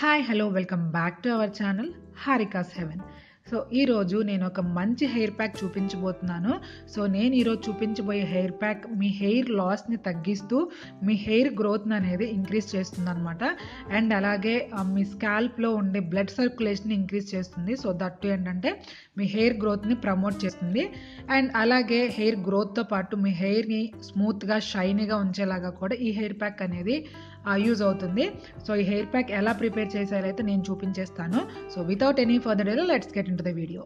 hi hello welcome back to our channel Harika's heaven so ఈరోజు నేను ఒక మంచి హెయిర్ ప్యాక్ చూపించబోతున్నాను సో నేను ఈరోజు చూపించబోయే హెయిర్ ప్యాక్ మీ హెయిర్ లాస్ని తగ్గిస్తూ మీ హెయిర్ గ్రోత్ని అనేది ఇంక్రీజ్ చేస్తుంది అనమాట అండ్ అలాగే ఆ, మీ స్కాల్ప్లో ఉండే బ్లడ్ సర్క్యులేషన్ ఇంక్రీజ్ చేస్తుంది సో దట్టు ఏంటంటే మీ హెయిర్ గ్రోత్ని ప్రమోట్ చేస్తుంది అండ్ అలాగే హెయిర్ గ్రోత్తో పాటు మీ హెయిర్ని స్మూత్గా షైనీగా ఉంచేలాగా కూడా ఈ హెయిర్ ప్యాక్ అనేది యూజ్ అవుతుంది సో ఈ హెయిర్ ప్యాక్ ఎలా ప్రిపేర్ చేసేయాలైతే నేను చూపించేస్తాను so without any further delay let's get into the video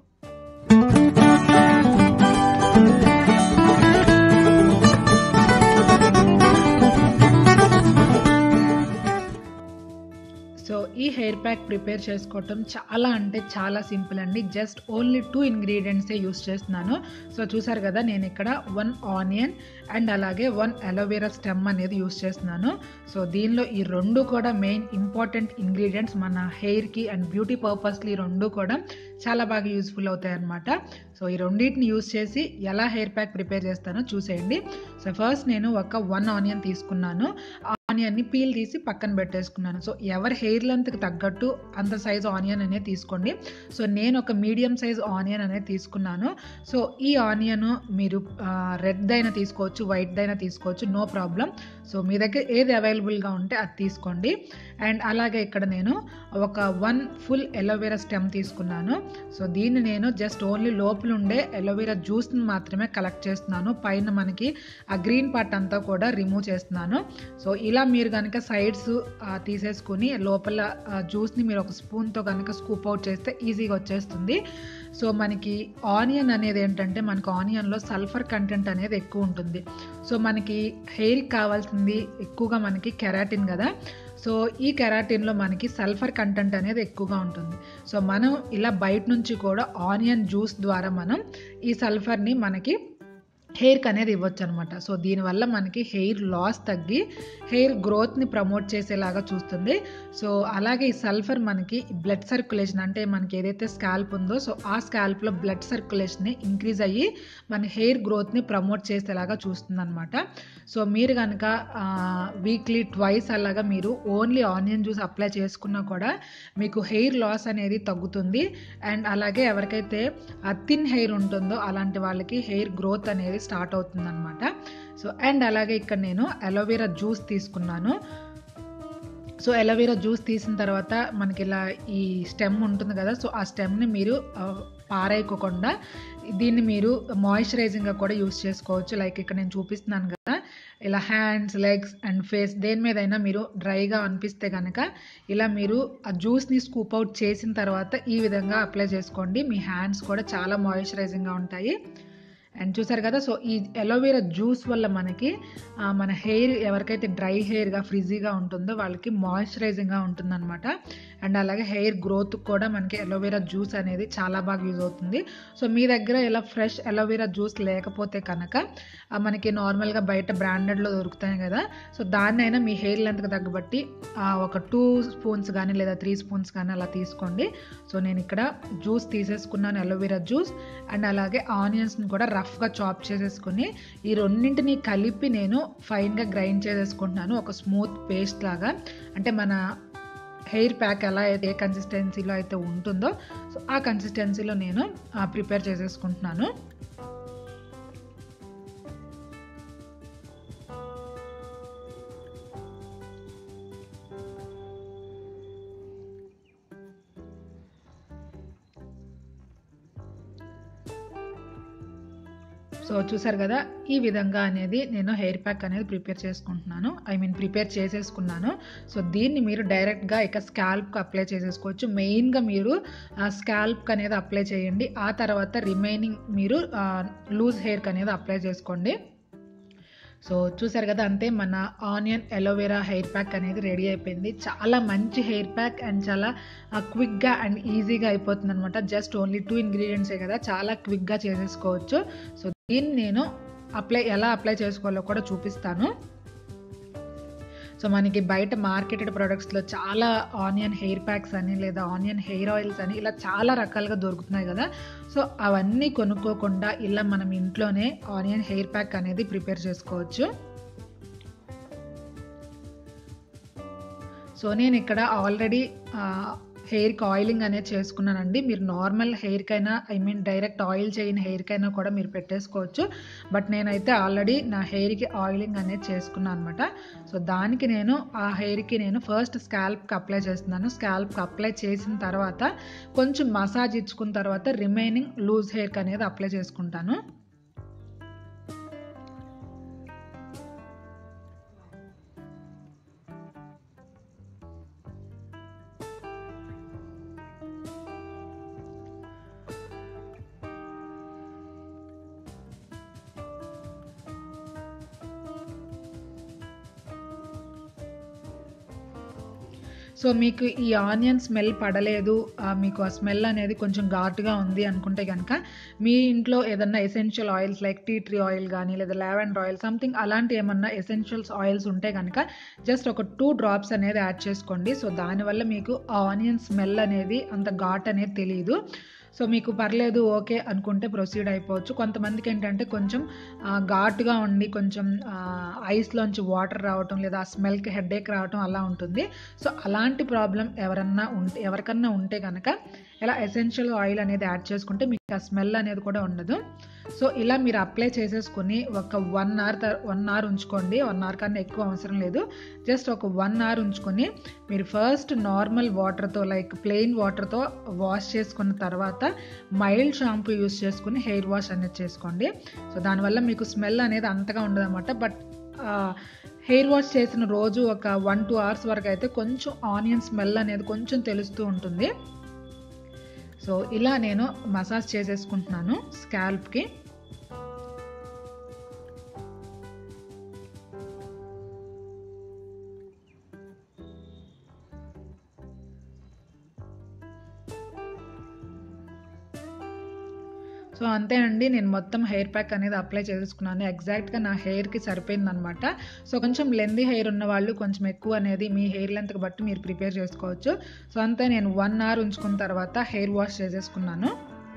so ఈ హెయిర్ ప్యాక్ ప్రిపేర్ చేసుకోవటం చాలా అంటే చాలా సింపుల్ అండి జస్ట్ ఓన్లీ టూ ఇంగ్రీడియంట్సే యూస్ చేస్తున్నాను సో చూసారు కదా నేను ఇక్కడ వన్ ఆనియన్ అండ్ అలాగే వన్ అలోవెరా స్టెమ్ అనేది యూస్ చేస్తున్నాను సో దీనిలో ఈ రెండు కూడా మెయిన్ ఇంపార్టెంట్ ఇంగ్రీడియంట్స్ మన హెయిర్కి అండ్ బ్యూటీ పర్పస్కి ఈ రెండు కూడా చాలా బాగా యూస్ఫుల్ అవుతాయి అన్నమాట సో ఈ రెండింటిని యూస్ చేసి ఎలా హెయిర్ ప్యాక్ ప్రిపేర్ చేస్తానో చూసేయండి సో ఫస్ట్ నేను ఒక వన్ ఆనియన్ తీసుకున్నాను ఆనియన్ని పీల్ తీసి పక్కన పెట్టేసుకున్నాను సో ఎవరి హెయిర్ లెంత్కి తగ్గట్టు అంత సైజ్ ఆనియన్ అనేది తీసుకోండి సో నేను ఒక మీడియం సైజ్ ఆనియన్ అనేది తీసుకున్నాను సో ఈ ఆనియన్ మీరు రెడ్ అయినా తీసుకోవచ్చు వైట్ అయినా తీసుకోవచ్చు నో ప్రాబ్లం సో మీ దగ్గర ఏది అవైలబుల్గా ఉంటే అది తీసుకోండి అండ్ అలాగే ఇక్కడ నేను ఒక వన్ ఫుల్ ఎలోవెరా స్టెమ్ తీసుకున్నాను సో దీన్ని నేను జస్ట్ ఓన్లీ లోపల ఉండే ఎలోవెరా జ్యూస్ని మాత్రమే కలెక్ట్ చేస్తున్నాను పైన మనకి ఆ గ్రీన్ పార్ట్ అంతా కూడా రిమూవ్ చేస్తున్నాను సో ఇలా మీరు కనుక సైడ్స్ తీసేసుకుని లోపల జ్యూస్ని మీరు ఒక స్పూన్తో కనుక స్కూప్ అవుట్ చేస్తే ఈజీగా వచ్చేస్తుంది సో మనకి ఆనియన్ అనేది ఏంటంటే మనకు ఆనియన్లో సల్ఫర్ కంటెంట్ అనేది ఎక్కువ ఉంటుంది సో మనకి హెయిర్కి కావాల్సింది ఎక్కువగా మనకి కెరాటిన్ కదా సో ఈ కెరాటిన్లో మనకి సల్ఫర్ కంటెంట్ అనేది ఎక్కువగా ఉంటుంది సో మనం ఇలా బయట నుంచి కూడా ఆనియన్ జ్యూస్ ద్వారా మనం ఈ సల్ఫర్ని మనకి హెయిర్కి అనేది ఇవ్వచ్చు అనమాట సో దీనివల్ల మనకి హెయిర్ లాస్ తగ్గి హెయిర్ గ్రోత్ని ప్రమోట్ చేసేలాగా చూస్తుంది సో అలాగే ఈ సల్ఫర్ మనకి బ్లడ్ సర్క్యులేషన్ అంటే మనకి ఏదైతే స్కాల్ప్ ఉందో సో ఆ స్కాల్ప్లో బ్లడ్ సర్క్యులేషన్ని ఇంక్రీజ్ అయ్యి మన హెయిర్ గ్రోత్ని ప్రమోట్ చేసేలాగా చూస్తుంది అనమాట సో మీరు కనుక వీక్లీ ట్వైస్ అలాగా మీరు ఓన్లీ ఆనియన్ జ్యూస్ అప్లై చేసుకున్నా కూడా మీకు హెయిర్ లాస్ అనేది తగ్గుతుంది అండ్ అలాగే ఎవరికైతే థిన్ హెయిర్ ఉంటుందో అలాంటి వాళ్ళకి హెయిర్ గ్రోత్ అనేది స్టార్ట్ అవుతుంది అనమాట సో అండ్ అలాగే ఇక్కడ నేను అలోవెరా జ్యూస్ తీసుకున్నాను సో ఎలోవెరా జ్యూస్ తీసిన తర్వాత మనకి ఇలా ఈ స్టెమ్ ఉంటుంది కదా సో ఆ స్టెమ్ని మీరు ఆ, పారేయకోకుండా దీన్ని మీరు మాయిశ్చరైజింగ్గా కూడా యూస్ చేసుకోవచ్చు లైక్ ఇక్కడ నేను చూపిస్తున్నాను కదా ఇలా హ్యాండ్స్ లెగ్స్ అండ్ ఫేస్ దేని మీదైనా మీరు డ్రైగా అనిపిస్తే కనుక ఇలా మీరు ఆ జ్యూస్ని స్కూప్ అవుట్ చేసిన తర్వాత ఈ విధంగా అప్లై చేసుకోండి మీ హ్యాండ్స్ కూడా చాలా మాయిశ్చరైజింగ్గా ఉంటాయి అండ్ చూసారు కదా సో ఈ ఎలోవెరా జ్యూస్ వల్ల మనకి ఆ, మన హెయిర్ ఎవరికైతే డ్రై హెయిర్గా ఫ్రిజీగా ఉంటుందో వాళ్ళకి మాయిశ్చరైజింగ్గా ఉంటుందన్నమాట అండ్ అలాగే హెయిర్ గ్రోత్ కూడా మనకి ఎలోవెరా జ్యూస్ అనేది చాలా బాగా యూజ్ అవుతుంది సో మీ దగ్గర ఇలా ఫ్రెష్ ఎలోవెరా జ్యూస్ లేకపోతే కనుక ఆ, మనకి నార్మల్గా బయట బ్రాండెడ్లో దొరుకుతాయి కదా సో దాన్నైనా మీ హెయిర్ లెంత్కి తగ్గబట్టి ఆ, ఒక టూ స్పూన్స్ కానీ లేదా త్రీ స్పూన్స్ కానీ అలా తీసుకోండి సో నేను ఇక్కడ జ్యూస్ తీసేసుకున్నాను ఎలోవెరా జ్యూస్ అండ్ అలాగే ఆనియన్స్ని కూడా రఫ్గా చాప్ చేసేసుకుని ఈ రెండింటిని కలిపి నేను ఫైన్గా గ్రైండ్ చేసేసుకుంటున్నాను ఒక స్మూత్ పేస్ట్ లాగా అంటే మన హెయిర్ ప్యాక్ ఎలా అయితే ఏ కన్సిస్టెన్సీలో అయితే ఉంటుందో సో ఆ కన్సిస్టెన్సీలో నేను ప్రిపేర్ చేసేసుకుంటున్నాను సో చూసారు కదా ఈ విధంగా అనేది నేను హెయిర్ ప్యాక్ అనేది ప్రిపేర్ చేసుకుంటున్నాను ఐ మీన్ ప్రిపేర్ చేసేసుకున్నాను సో దీన్ని మీరు డైరెక్ట్గా ఇక స్కాల్ప్కి అప్లై చేసేసుకోవచ్చు మెయిన్గా మీరు స్కాల్ప్కి అనేది అప్లై చేయండి ఆ తర్వాత రిమైనింగ్ మీరు లూజ్ హెయిర్కి అనేది అప్లై చేసుకోండి సో చూసారు కదా అంతే మన ఆనియన్ ఎలోవెరా హెయిర్ ప్యాక్ అనేది రెడీ అయిపోయింది చాలా మంచి హెయిర్ ప్యాక్ అండ్ చాలా క్విక్గా అండ్ ఈజీగా అయిపోతుంది అనమాట జస్ట్ ఓన్లీ టూ ఇంగ్రీడియంట్సే కదా చాలా క్విక్గా చేసేసుకోవచ్చు సో దీన్ని నేను అప్లై ఎలా అప్లై చేసుకోవాలో కూడా చూపిస్తాను సో మనకి బయట మార్కెటెడ్ ప్రొడక్ట్స్లో చాలా ఆనియన్ హెయిర్ ప్యాక్స్ అని లేదా ఆనియన్ హెయిర్ ఆయిల్స్ అని ఇలా చాలా రకాలుగా దొరుకుతున్నాయి కదా సో అవన్నీ కొనుక్కోకుండా ఇలా మనం ఇంట్లోనే ఆనియన్ హెయిర్ ప్యాక్ అనేది ప్రిపేర్ చేసుకోవచ్చు సో సో నేను ఇక్కడ ఆల్రెడీ హెయిర్కి ఆయిలింగ్ అనేది చేసుకున్నానండి మీరు నార్మల్ హెయిర్కైనా ఐ మీన్ డైరెక్ట్ ఆయిల్ చేయని హెయిర్కైనా కూడా మీరు పెట్టేసుకోవచ్చు బట్ నేనైతే ఆల్రెడీ నా హెయిర్కి ఆయిలింగ్ అనేది చేసుకున్నాను అనమాట సో దానికి నేను ఆ హెయిర్కి నేను ఫస్ట్ స్కాల్ప్కి అప్లై చేస్తున్నాను స్కాల్ప్కి అప్లై చేసిన తర్వాత కొంచెం మసాజ్ ఇచ్చుకున్న తర్వాత రిమైనింగ్ లూజ్ హెయిర్కి అనేది అప్లై చేసుకుంటాను సో మీకు ఈ ఆనియన్ స్మెల్ పడలేదు ఆ, మీకు ఆ స్మెల్ అనేది కొంచెం ఘాటుగా ఉంది అనుకుంటే కనుక మీ ఇంట్లో ఏదన్నా essential oils like tea tree oil కానీ లేదా లావెండర్ ఆయిల్ సంథింగ్ అలాంటి ఏమన్నా ఎసెన్షియల్స్ ఆయిల్స్ ఉంటే కనుక జస్ట్ ఒక టూ డ్రాప్స్ అనేది యాడ్ చేసుకోండి సో దానివల్ల మీకు ఆ ఆనియన్ స్మెల్ అనేది అంత ఘాట్ అనేది తెలియదు సో మీకు పర్లేదు ఓకే అనుకుంటే ప్రొసీడ్ అయిపోవచ్చు కొంతమందికి ఏంటంటే కొంచెం ఆ, ఘాటుగా ఉండి కొంచెం ఐస్లోంచి వాటర్ రావటం లేదా ఆ స్మెల్కి హెడేక్ రావటం అలా ఉంటుంది సో అలాంటి ప్రాబ్లం ఎవరన్నా ఉంటే ఎవరికన్నా ఉంటే కనుక ఇలా ఎసెన్షియల్ ఆయిల్ అనేది యాడ్ చేసుకుంటే మీకు ఆ స్మెల్ అనేది కూడా ఉండదు సో ఇలా మీరు అప్లై చేసేసుకుని ఒక వన్ అవర్ వన్ అవర్ ఉంచుకోండి వన్ అవర్ కన్నా ఎక్కువ అవసరం లేదు జస్ట్ ఒక వన్ అవర్ ఉంచుకొని మీరు ఫస్ట్ నార్మల్ వాటర్తో లైక్ ప్లెయిన్ వాటర్తో వాష్ చేసుకున్న తర్వాత మైల్డ్ షాంపూ యూస్ చేసుకుని హెయిర్ వాష్ అనేది చేసుకోండి సో దానివల్ల మీకు స్మెల్ అనేది అంతగా ఉండదన్నమాట బట్ హెయిర్ వాష్ చేసిన రోజు ఒక వన్ టూ అవర్స్ వరకు అయితే కొంచెం ఆనియన్ స్మెల్ అనేది కొంచెం తెలుస్తూ ఉంటుంది సో ఇలా నేను మసాజ్ చేసేసుకుంటున్నాను స్కాల్ప్కి సో అంతేనండి నేను మొత్తం హెయిర్ ప్యాక్ అనేది అప్లై చేసుకున్నాను ఎగ్జాక్ట్గా నా హెయిర్కి సరిపోయిందనమాట సో కొంచెం లెందీ హెయిర్ ఉన్న వాళ్ళు కొంచెం ఎక్కువ అనేది మీ హెయిర్ లెంత్కి బట్టి మీరు ప్రిపేర్ చేసుకోవచ్చు సో అంతే నేను వన్ అవర్ ఉంచుకున్న తర్వాత హెయిర్ వాష్ చేసేసుకున్నాను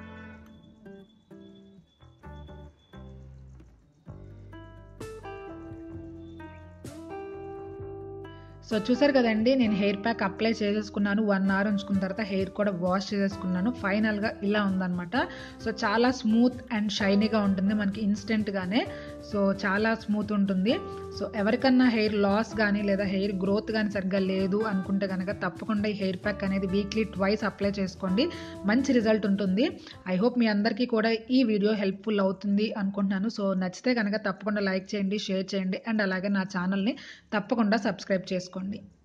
సో చూసారు కదండి నేను హెయిర్ ప్యాక్ అప్లై చేసేసుకున్నాను వన్ అవర్ ఉంచుకున్న తర్వాత హెయిర్ కూడా వాష్ చేసేసుకున్నాను ఫైనల్గా ఇలా ఉందన్నమాట సో చాలా స్మూత్ అండ్ షైనీగా ఉంటుంది మనకి ఇన్స్టెంట్గానే సో చాలా స్మూత్ ఉంటుంది సో ఎవరికన్నా హెయిర్ లాస్ కానీ లేదా హెయిర్ గ్రోత్ కానీ సరిగ్గా లేదు అనుకుంటే కనుక తప్పకుండా ఈ హెయిర్ ప్యాక్ అనేది వీక్లీ ట్వైస్ అప్లై చేసుకోండి మంచి రిజల్ట్ ఉంటుంది ఐ హోప్ మీ అందరికీ కూడా ఈ వీడియో హెల్ప్ఫుల్ అవుతుంది అనుకుంటున్నాను సో నచ్చితే కనుక తప్పకుండా లైక్ చేయండి షేర్ చేయండి అండ్ అలాగే నా ఛానల్ని తప్పకుండా సబ్స్క్రైబ్ చేసుకోండి